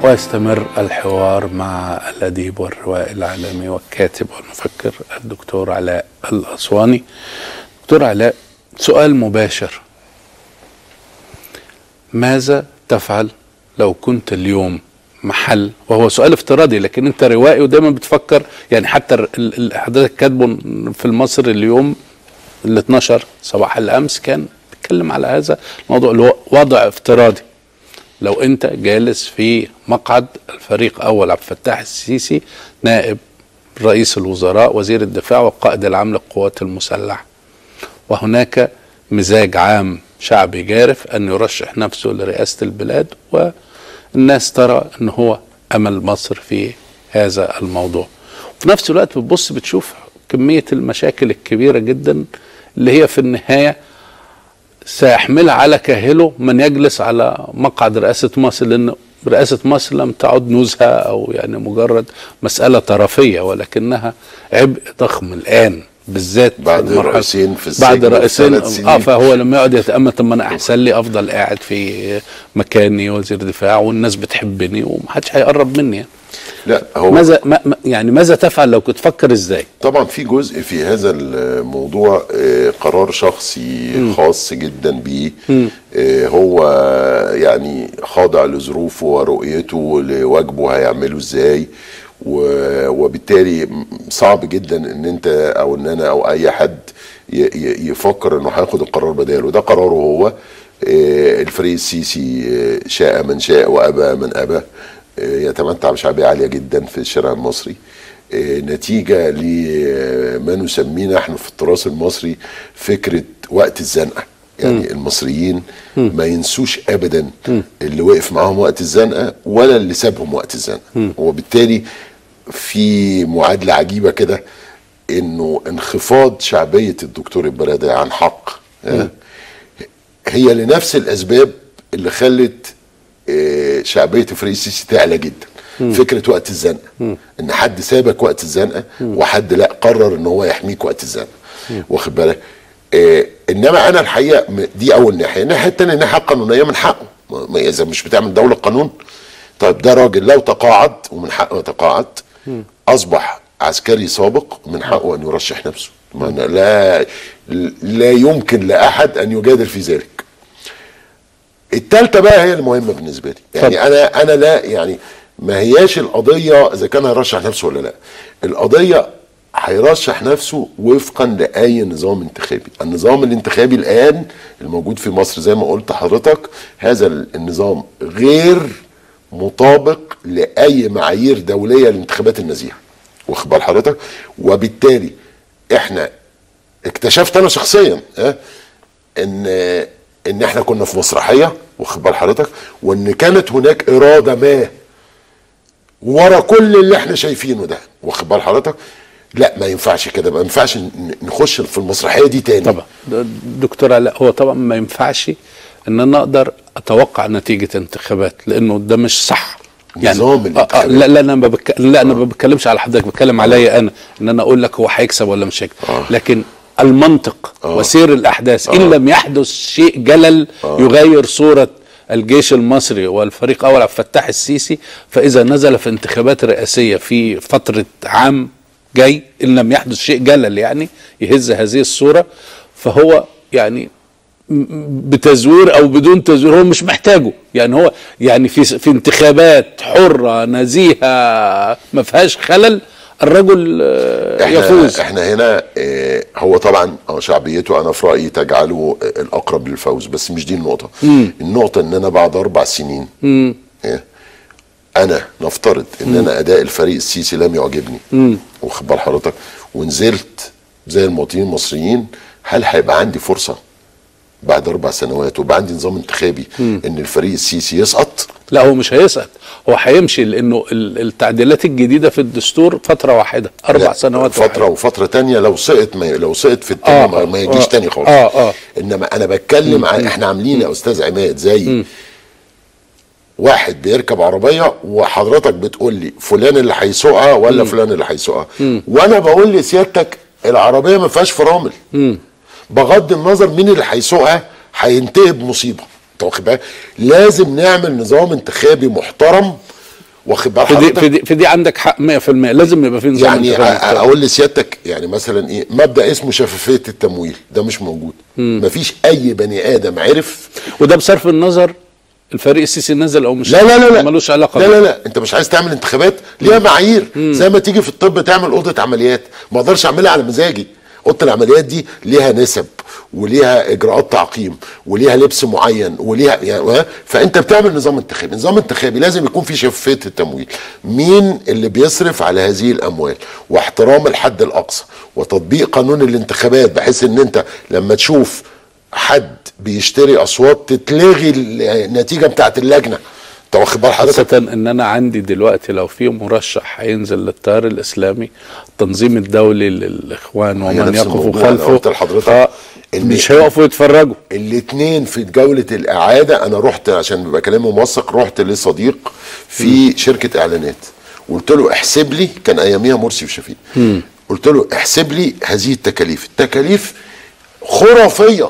ويستمر الحوار مع الأديب والروائي العالمي والكاتب والمفكر الدكتور علاء الأسواني دكتور علاء سؤال مباشر ماذا تفعل لو كنت اليوم محل وهو سؤال افتراضي لكن انت روائي ودايما بتفكر يعني حتى ال- ال- حضرتك كاتبه في المصري اليوم ال 12 صباح الامس كان بيتكلم على هذا الموضوع اللي هو وضع افتراضي لو انت جالس في مقعد الفريق اول عبد الفتاح السيسي نائب رئيس الوزراء وزير الدفاع والقائد العام للقوات المسلحه وهناك مزاج عام شعبي جارف ان يرشح نفسه لرئاسه البلاد والناس ترى ان هو امل مصر في هذا الموضوع وفي نفس الوقت بتبص بتشوف كميه المشاكل الكبيره جدا اللي هي في النهايه سيحملها على كاهله من يجلس على مقعد رئاسة مصر لأن رئاسة مصر لم تعد نزهة أو يعني مجرد مسألة طرفية ولكنها عبء ضخم الآن بالذات في بعد المرحلة- رئيسين في السجن بعد رئيسين ثلاث سنين. اه فهو لما يقعد يتأمل طب ما انا احسن لي افضل قاعد في مكاني وزير دفاع والناس بتحبني ومحدش هيقرب مني يعني. لا هو ماذا ما ما- يعني ماذا تفعل لو كنت تفكر ازاي؟ طبعا في جزء في هذا الموضوع آه، قرار شخصي خاص جدا بيه آه، هو يعني خاضع لظروفه ورؤيته لواجبه هيعمله ازاي و- وبالتالي صعب جدا ان انت او ان انا او اي حد ي- ي- يفكر انه هياخد القرار بداله ده قراره هو آه، الفريق السيسي آه، شاء من شاء وابى من ابى آه، يتمتع بشعبيه عاليه جدا في الشارع المصري آه، نتيجه لما نسميه نحن في التراث المصري فكره وقت الزنقه يعني المصريين ما ينسوش ابدا اللي وقف معاهم وقت الزنقه ولا اللي سابهم وقت الزنقه وبالتالي في معادله عجيبه كده انه انخفاض شعبيه الدكتور البرادعي عن حق آه، هي لنفس الاسباب اللي خلت آه، شعبيه فريق السيسي تعلى جدا فكره وقت الزنقه ان حد سابك وقت الزنقه وحد لا قرر ان هو يحميك وقت الزنقه واخد بالك آه انما انا الحقيقه م- دي اول ناحيه الناحيه الثانيه الناحيه القانونيه من حقه ما- ما اذا مش بتعمل دوله قانون طيب ده راجل لو تقاعد ومن حقه يتقاعد اصبح عسكري سابق من حقه ان يرشح نفسه ما أنا لا لا يمكن لاحد ان يجادل في ذلك التالتة بقى هي المهمة بالنسبة لي يعني أنا أنا لا يعني ما هياش القضية إذا كان هيرشح نفسه ولا لا القضية هيرشح نفسه وفقا لأي نظام انتخابي النظام الانتخابي الآن الموجود في مصر زي ما قلت حضرتك هذا النظام غير مطابق لأي معايير دولية للانتخابات النزيهة واخد بال حضرتك وبالتالي احنا اكتشفت انا شخصيا اه ان ان احنا كنا في مسرحيه واخد بال حضرتك وان كانت هناك اراده ما ورا كل اللي احنا شايفينه ده واخد بال حضرتك لا ما ينفعش كده ما ينفعش ن- نخش في المسرحيه دي تاني طبعا د- دكتور علاء هو طبعا ما ينفعش ان انا اقدر اتوقع نتيجه انتخابات لانه ده مش صح نظام آه آه الانتخابات. لا لا انا ما بك... لا انا ما بتكلمش على حضرتك بتكلم عليا انا ان انا اقول لك هو هيكسب ولا مش هيكسب آه. لكن المنطق آه. وسير الاحداث ان لم يحدث شيء جلل يغير صوره الجيش المصري والفريق اول عبد الفتاح السيسي فاذا نزل في انتخابات رئاسيه في فتره عام جاي ان لم يحدث شيء جلل يعني يهز هذه الصوره فهو يعني بتزوير او بدون تزوير هو مش محتاجه يعني هو يعني في في انتخابات حره نزيهه ما فيهاش خلل الرجل آه، احنا يفوز احنا هنا اه هو طبعا اه شعبيته انا في رايي تجعله آه، الاقرب للفوز بس مش دي النقطه النقطه ان انا بعد اربع سنين إيه؟ انا نفترض ان انا اداء الفريق السيسي لم يعجبني واخد بال حضرتك ونزلت زي المواطنين المصريين هل هيبقى عندي فرصه بعد اربع سنوات ويبقى عندي نظام انتخابي ان الفريق السيسي يسقط لا هو مش هيسقط هو هيمشي لانه ال- التعديلات الجديده في الدستور فتره واحده اربع لا، سنوات فتره واحدة. وفتره تانية لو سقط ما لو سقط في التاني آه، ما, ما يجيش آه، تاني خالص آه، آه. انما انا بتكلم عن احنا عاملين يا استاذ عماد زي واحد بيركب عربيه وحضرتك بتقول لي فلان اللي هيسوقها ولا فلان اللي هيسوقها وانا بقول لسيادتك العربيه ما فيهاش فرامل بغض النظر مين اللي هيسوقها هينتهي بمصيبه انت واخد بالك لازم نعمل نظام انتخابي محترم واخد بال في دي, حضرتك في, دي, في دي عندك حق 100% لازم يبقى في نظام يعني انتخابي أ- محترم. اقول لسيادتك يعني مثلا ايه مبدا اسمه شفافيه التمويل ده مش موجود مفيش اي بني ادم عرف وده بصرف النظر الفريق السيسي نزل او مش لا لا لا لا ملوش علاقه لا بيه. لا لا انت مش عايز تعمل انتخابات ليها معايير زي ما تيجي في الطب تعمل اوضه عمليات ما اقدرش اعملها على مزاجي اوضه العمليات دي ليها نسب وليها اجراءات تعقيم وليها لبس معين وليها يعني فانت بتعمل نظام انتخابي نظام انتخابي لازم يكون في شفافيه التمويل مين اللي بيصرف على هذه الاموال واحترام الحد الاقصى وتطبيق قانون الانتخابات بحيث ان انت لما تشوف حد بيشتري اصوات تتلغي النتيجه بتاعت اللجنه انت واخد بال حضرتك خاصة ان انا عندي دلوقتي لو في مرشح هينزل للتيار الاسلامي التنظيم الدولي للاخوان هي ومن نفس يقف الموضوع. أنا خلفه قلت لحضرتك آه، إن- مش هيقفوا يتفرجوا الاثنين في جولة الإعادة أنا رحت عشان بيبقى كلامي موثق رحت لصديق في شركة إعلانات قلت له احسب لي كان أياميها مرسي وشفيق قلت له احسب لي هذه التكاليف التكاليف خرافية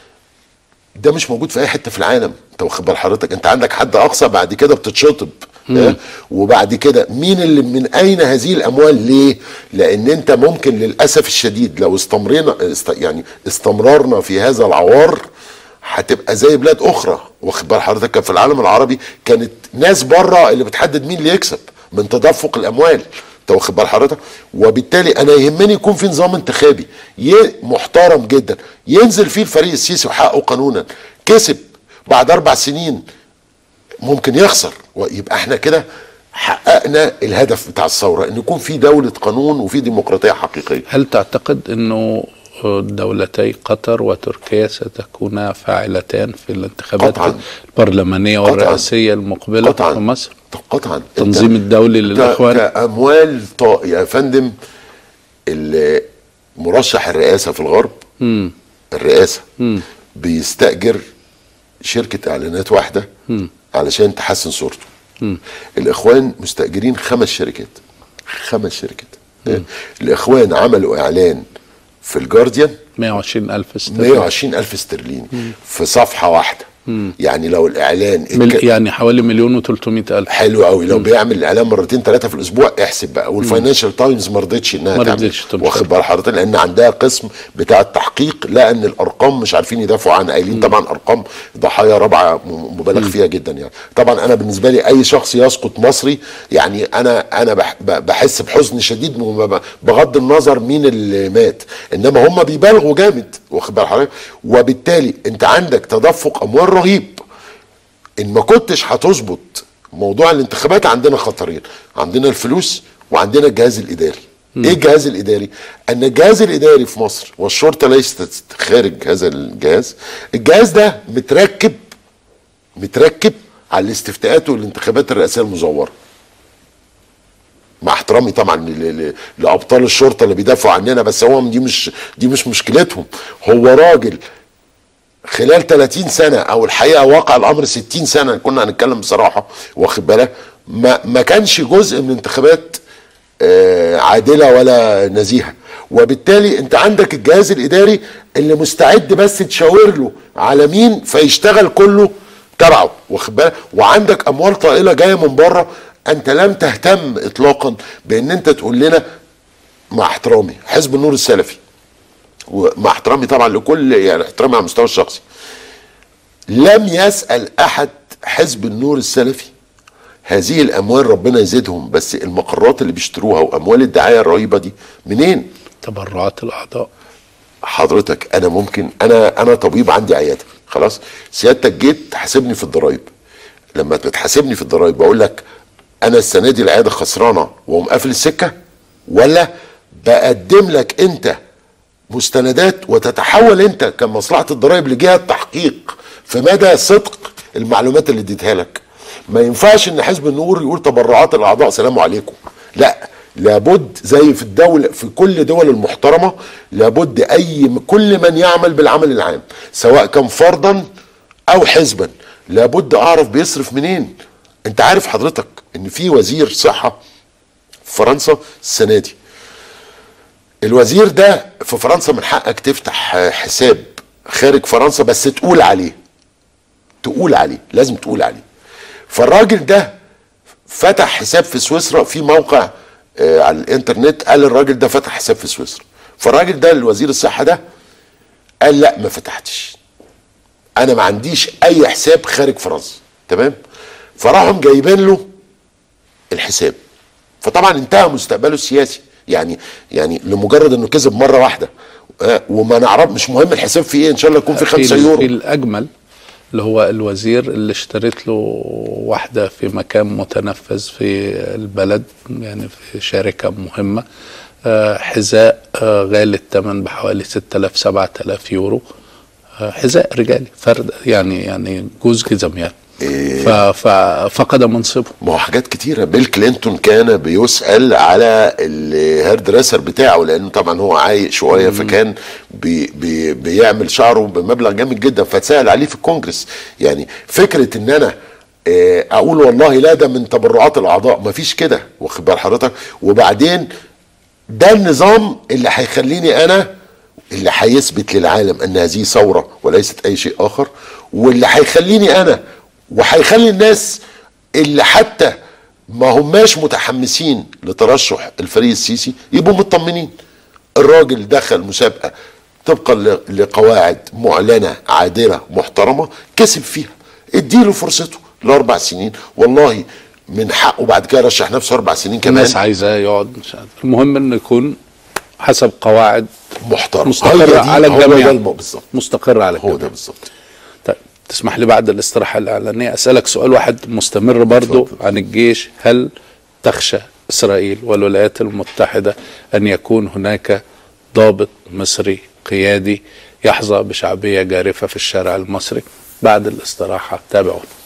ده مش موجود في اي حته في العالم انت واخد بال حضرتك انت عندك حد اقصى بعد كده بتتشطب اه؟ وبعد كده مين اللي من اين هذه الاموال ليه لان انت ممكن للاسف الشديد لو استمرينا است يعني استمرارنا في هذا العوار هتبقى زي بلاد اخرى واخد بال حضرتك كان في العالم العربي كانت ناس بره اللي بتحدد مين اللي يكسب من تدفق الاموال انت واخد بال حضرتك وبالتالي انا يهمني يكون في نظام انتخابي ي- محترم جدا ينزل فيه الفريق السيسي وحقه قانونا كسب بعد اربع سنين ممكن يخسر ويبقى احنا كده حققنا الهدف بتاع الثوره ان يكون في دوله قانون وفي ديمقراطيه حقيقيه هل تعتقد انه دولتي قطر وتركيا ستكونا فاعلتان في الانتخابات قطعاً. البرلمانية قطعاً. والرئاسية المقبلة قطعا في مصر قطعا أنت- التنظيم الدولي أنت للإخوان كاموال طا... يا فندم ال- مرشح الرئاسه في الغرب الرئاسه بيستاجر شركه اعلانات واحده علشان تحسن صورته الاخوان مستاجرين خمس شركات خمس شركات الاخوان عملوا اعلان في الجارديان 120 ألف استرليني 120 الف استرليني في صفحه واحده يعني لو الاعلان مل اتك- يعني حوالي مليون و300 ألف حلو قوي لو بيعمل الاعلان مرتين ثلاثه في الاسبوع احسب بقى والفاينانشال تايمز ما رضتش انها ما تعمل رضتش تنشر. واخد بال حضرتك لان عندها قسم بتاع التحقيق لان الارقام مش عارفين يدافعوا عنها قايلين طبعا ارقام ضحايا رابعه م- مبالغ فيها جدا يعني طبعا انا بالنسبه لي اي شخص يسقط مصري يعني انا انا بح- ب- بحس بحزن شديد م- ب- بغض النظر مين اللي مات انما هم بيبالغوا جامد واخد بال حضرتك وبالتالي انت عندك تدفق اموال رهيب ان ما كنتش هتظبط موضوع الانتخابات عندنا خطرين عندنا الفلوس وعندنا الجهاز الاداري ايه الجهاز الاداري ان الجهاز الاداري في مصر والشرطه ليست خارج هذا الجهاز الجهاز ده متركب متركب على الاستفتاءات والانتخابات الرئاسيه المزوره مع احترامي طبعا ل- ل- لابطال الشرطه اللي بيدافعوا عننا بس هو دي مش دي مش مشكلتهم هو راجل خلال 30 سنه او الحقيقه واقع الامر 60 سنه كنا هنتكلم بصراحه واخد بالك ما ما كانش جزء من انتخابات آه، عادله ولا نزيهه وبالتالي انت عندك الجهاز الاداري اللي مستعد بس تشاور له على مين فيشتغل كله تبعه واخد بالك وعندك اموال طائله جايه من بره انت لم تهتم اطلاقا بان انت تقول لنا مع احترامي حزب النور السلفي ومع احترامي طبعا لكل يعني احترامي على المستوى الشخصي لم يسأل أحد حزب النور السلفي هذه الأموال ربنا يزيدهم بس المقرات اللي بيشتروها وأموال الدعاية الرهيبة دي منين؟ تبرعات الأعضاء حضرتك أنا ممكن أنا أنا طبيب عندي عيادة خلاص سيادتك جيت تحاسبني في الضرايب لما بتحاسبني في الضرايب بقول لك أنا السنة دي العيادة خسرانة وأقوم قافل السكة ولا بقدم لك أنت مستندات وتتحول انت كمصلحه الضرائب لجهه تحقيق في مدى صدق المعلومات اللي اديتها لك ما ينفعش ان حزب النور يقول تبرعات الاعضاء سلام عليكم لا لابد زي في الدولة في كل دول المحترمة لابد أي كل من يعمل بالعمل العام سواء كان فردا أو حزبا لابد أعرف بيصرف منين أنت عارف حضرتك إن في وزير صحة في فرنسا السنة دي الوزير ده في فرنسا من حقك تفتح حساب خارج فرنسا بس تقول عليه تقول عليه لازم تقول عليه فالراجل ده فتح حساب في سويسرا في موقع آه على الانترنت قال الراجل ده فتح حساب في سويسرا فالراجل ده الوزير الصحه ده قال لا ما فتحتش انا ما عنديش اي حساب خارج فرنسا تمام فراحوا جايبين له الحساب فطبعا انتهى مستقبله السياسي يعني يعني لمجرد انه كذب مره واحده آه، وما نعرف مش مهم الحساب فيه ايه ان شاء الله يكون في 5 ال- يورو في الاجمل اللي هو الوزير اللي اشتريت له واحده في مكان متنفذ في البلد يعني في شركه مهمه آه، حذاء آه، غالي الثمن بحوالي 6000 7000 يورو آه، حذاء رجالي فرد يعني يعني جوز جزم يعني ف- ففقد منصبه ما هو حاجات كتيرة بيل كلينتون كان بيسأل على الهير دريسر بتاعه لأنه طبعا هو عايق شوية فكان بي بي بيعمل شعره بمبلغ جامد جدا فاتسأل عليه في الكونجرس يعني فكرة إن أنا آه، أقول والله لا ده من تبرعات الأعضاء مفيش كده واخد بال حضرتك وبعدين ده النظام اللي هيخليني أنا اللي هيثبت للعالم ان هذه ثوره وليست اي شيء اخر واللي هيخليني انا وهيخلي الناس اللي حتى ما هماش متحمسين لترشح الفريق السيسي يبقوا مطمنين الراجل دخل مسابقه طبقا ل- لقواعد معلنه عادله محترمه كسب فيها اديله فرصته لاربع سنين والله من حقه بعد كده يرشح نفسه اربع سنين كمان الناس عايزاه يقعد مش عارف. المهم انه يكون حسب قواعد محترم هي مستقرة دي- على هو ده الجميع الم- بالظبط مستقرة على هو الجميع ده بالظبط طيب تسمح لي بعد الاستراحة الإعلانية أسألك سؤال واحد مستمر برضو اتفضل. عن الجيش هل تخشى إسرائيل والولايات المتحدة أن يكون هناك ضابط مصري قيادي يحظى بشعبية جارفة في الشارع المصري بعد الاستراحة تابعونا